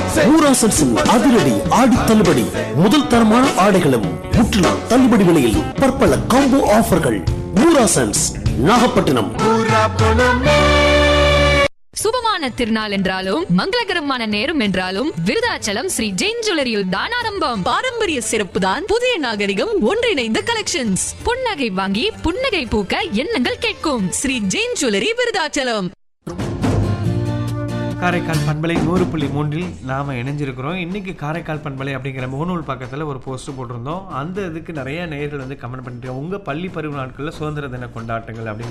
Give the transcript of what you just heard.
ஊராசன்ஸின் அதிரடி ஆடி தள்ளுபடி முதல் தரமான ஆடைகளும் முற்றிலும் தள்ளுபடி விலையில் பற்பல காம்போ ஆஃபர்கள் ஊராசன்ஸ் நாகப்பட்டினம் சுபமான திருநாள் என்றாலும் மங்களகரமான நேரம் என்றாலும் விருதாச்சலம் ஸ்ரீ ஜெயின் ஜுவல்லரியில் தான் ஆரம்பம் பாரம்பரிய சிறப்பு தான் புதிய நாகரிகம் ஒன்றிணைந்த கலெக்ஷன்ஸ் புன்னகை வாங்கி புன்னகை பூக்க எண்ணங்கள் கேட்கும் ஸ்ரீ ஜெயின் ஜுவல்லரி விருதாச்சலம் காரைக்கால் பண்பலை நூறு புள்ளி மூன்றில் நாம் இணைஞ்சிருக்கிறோம் இன்றைக்கி காரைக்கால் பண்பலை அப்படிங்கிற முகநூல் பக்கத்தில் ஒரு போஸ்ட் போட்டிருந்தோம் அந்த இதுக்கு நிறைய நேயர்கள் வந்து கமெண்ட் பண்ணிட்டு உங்கள் பள்ளி பருவ நாட்களில் சுதந்திர தின கொண்டாட்டங்கள் அப்படின்னு